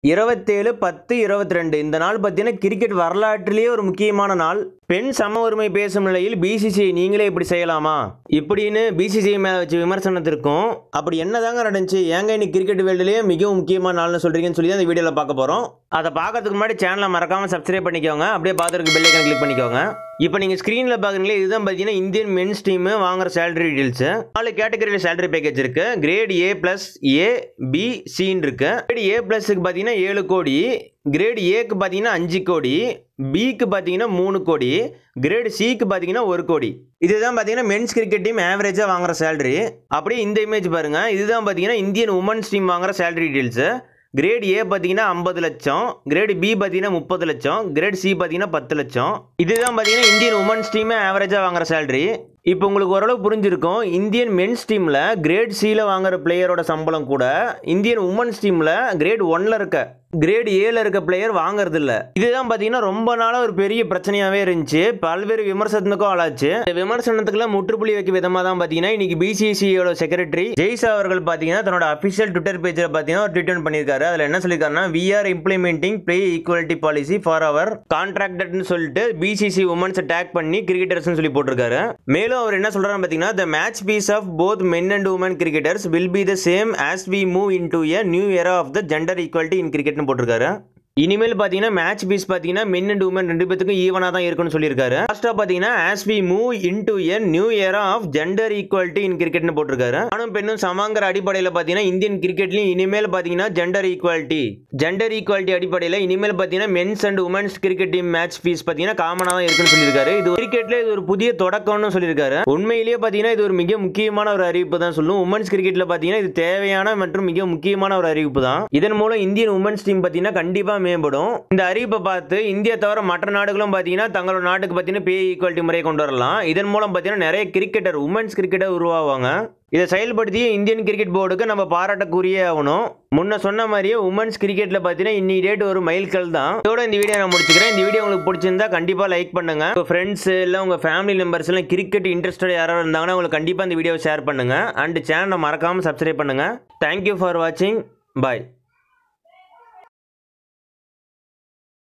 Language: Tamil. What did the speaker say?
இருபத்தேழு பத்து இருபத்தி ரெண்டு இந்த நாள் பார்த்தீங்கன்னா கிரிக்கெட் வரலாற்றிலேயே ஒரு முக்கியமான நாள் பெண் சம உரிமை பேசும் நிலையில் பிசிசிஐ நீங்களே இப்படி செய்யலாமா இப்படின்னு பிசிசிஐ மேலே வச்ச விமர்சனத்திற்கும் அப்படி என்னதாங்க நடந்துச்சு ஏங்க இன்னைக்கு கிரிக்கெட் வேர்ல்டுலேயே மிகவும் முக்கியமான நாள்னு சொல்கிறீங்கன்னு சொல்லி தான் இந்த வீடியோவில் பார்க்க போகிறோம் அதை பார்க்கறதுக்கு முன்னாடி சேனலை மறக்காமல் சப்ஸ்கிரைப் பண்ணிக்கோங்க அப்படியே பார்த்துருக்கு பெல் ஐக்கன் கிளிக் பண்ணிக்கோங்க இப்போ நீங்கள் ஸ்க்ரீனில் பார்க்குறீங்களே இதுதான் பார்த்தீங்கன்னா இந்தியன் மென்ஸ் டீம் வாங்குற சேலரி டீட்டெயில்ஸு நாலு கேட்டகரியில் சேலரி பேக்கேஜ் இருக்கு grade A plus A B சின்னு இருக்கு கிரேட் ஏ ப்ளஸுக்கு பார்த்தீங்கன்னா ஏழு கோடி கிரேட் ஏக்கு பார்த்தீங்கன்னா அஞ்சு கோடி பிக்கு பார்த்தீங்கன்னா மூணு கோடி கிரேட் சிக்கு பார்த்தீங்கன்னா ஒரு கோடி இதுதான் பார்த்தீங்கன்னா மென்ஸ் கிரிக்கெட் டீம் ஆவரேஜாக வாங்குற சேலரி அப்படியே இந்த இமேஜ் பாருங்க இதுதான் பார்த்தீங்கன்னா இந்தியன் உமன்ஸ் டீம் வாங்குற சேலரி டீட்டெயில்ஸு கிரேட் ஏ பார்த்தீங்கன்னா ஐம்பது லட்சம் கிரேட் பி பார்த்தீங்கன்னா முப்பது லட்சம் கிரேட் சி பார்த்தீங்கன்னா பத்து லட்சம் இதுதான் பார்த்தீங்கன்னா இந்தியன் உமன்ஸ் டீமே ஆவரேஜாக வாங்குற சேலரி இப்போ உங்களுக்கு ஓரளவு புரிஞ்சிருக்கும் இந்தியன் மென்ஸ் டீமில் கிரேட் சியில் வாங்குற பிளேயரோட சம்பளம் கூட இந்தியன் உமன்ஸ் டீமில் கிரேட் ஒன்ல இருக்க கிரேட் ஏல இருக்க பிளேயர் வாங்குறது இல்ல இதுதான் பார்த்தீங்கன்னா ரொம்ப நாளாக ஒரு பெரிய பிரச்சனையாகவே இருந்துச்சு பல்வேறு விமர்சனத்துக்கும் ஆளாச்சு இந்த விமர்சனத்துக்குலாம் முற்றுப்புள்ளி வைக்க விதமாக தான் பார்த்தீங்கன்னா இன்னைக்கு பிசிசியோட செக்ரட்டரி ஜெய்சா அவர்கள் பார்த்தீங்கன்னா தன்னோட அஃபிஷியல் ட்விட்டர் பேஜில் பார்த்தீங்கன்னா ஒரு ட்விட் பண்ணியிருக்காரு அதில் என்ன சொல்லியிருக்காருன்னா we are implementing pay equality policy for our கான்ட்ராக்டட்னு சொல்லிட்டு பிசிசி உமன்ஸ் டேக் பண்ணி கிரிக்கெட்டர்ஸ்னு சொல்லி போட்டிருக்காரு மேலும் அவர் என்ன சொல்றாரு பார்த்தீங்கன்னா the match fee of both men and women cricketers will be the same as we move in to a new era of the gender equality in கிரிக்கெட்னு போட்டிருக்காரு இனிமேல் பார்த்தீங்கன்னா மேட்ச் பீஸ் பார்த்தீங்கன்னா மென் அண்ட் உமன் ரெண்டு பேத்துக்கும் ஈவனாக தான் இருக்குன்னு சொல்லியிருக்காரு லாஸ்ட்டாக பார்த்தீங்கன்னா as we move in to a new era of gender equality in கிரிக்கெட்னு போட்டிருக்காரு ஆணும் பெண்ணும் சமாங்கிற அடிப்படையில் பார்த்தீங்கன்னா இந்தியன் கிரிக்கெட்லையும் இனிமேல் பார்த்தீங்கன்னா ஜெண்டர் ஈக்குவாலிட்டி ஜெண்டர் ஈக்குவாலிட்டி அடிப்படையில் இனிமேல் பார்த்தீங்கன்னா men's and women's cricket team match fees பார்த்தீங்கன்னா காமனாக தான் இருக்குன்னு சொல்லியிருக்காரு இது கிரிக்கெட்ல இது ஒரு புதிய தொடக்கம்னு சொல்லியிருக்காரு உண்மையிலேயே பார்த்தீங்கன்னா இது ஒரு மிக முக்கியமான ஒரு அறிவிப்பு தான் சொல்லும் உமன்ஸ் கிரிக்கெட்ல பார்த்தீங்கன்னா இது தேவையான மற்றும் மிக முக்கியமான ஒரு அறிவிப்பு தான் இதன் மூலம் இந்தியன் உமன்ஸ் டீம் பார்த்தீங்கன்னா கண்டிப்பாக மேம்படும் இந்த அறிவிப்பை பார்த்து இந்தியா தவிர மற்ற நாடுகளும் பார்த்தீங்கன்னா தங்களோட நாட்டுக்கு பார்த்தீங்கன்னா பே ஈக்குவாலிட்டி முறையை கொண்டு வரலாம் இதன் மூலம் பார்த்தீங்கன்னா நிறைய கிரிக்கெட்டர் உமன்ஸ் கிரிக்கெட்டர் உருவாவாங்க இதை செயல்படுத்தி இந்தியன் கிரிக்கெட் போர்டுக்கு நம்ம பாராட்டக்குரிய ஆகணும் முன்ன சொன்ன மாதிரியே உமன்ஸ் கிரிக்கெட்ல பார்த்தீங்கன்னா இன்னி டேட் ஒரு மைல்கல் தான் இதோட இந்த வீடியோ நான் முடிச்சுக்கிறேன் இந்த வீடியோ உங்களுக்கு பிடிச்சிருந்தா கண்டிப்பாக லைக் பண்ணுங்க உங்கள் ஃப்ரெண்ட்ஸ் இல்லை உங்கள் ஃபேமிலி மெம்பர்ஸ் எல்லாம் கிரிக்கெட் இன்ட்ரெஸ்டட் யாராவது இருந்தாங்கன்னா உங்களுக்கு கண்டிப்பாக இந்த வீடியோ ஷேர் பண்ணுங்க அண்ட் சேனலை மறக்காமல் சப்ஸ்கிரைப் பண்ணுங்க தேங்க்யூ ஃபார் வாட்சிங் பாய்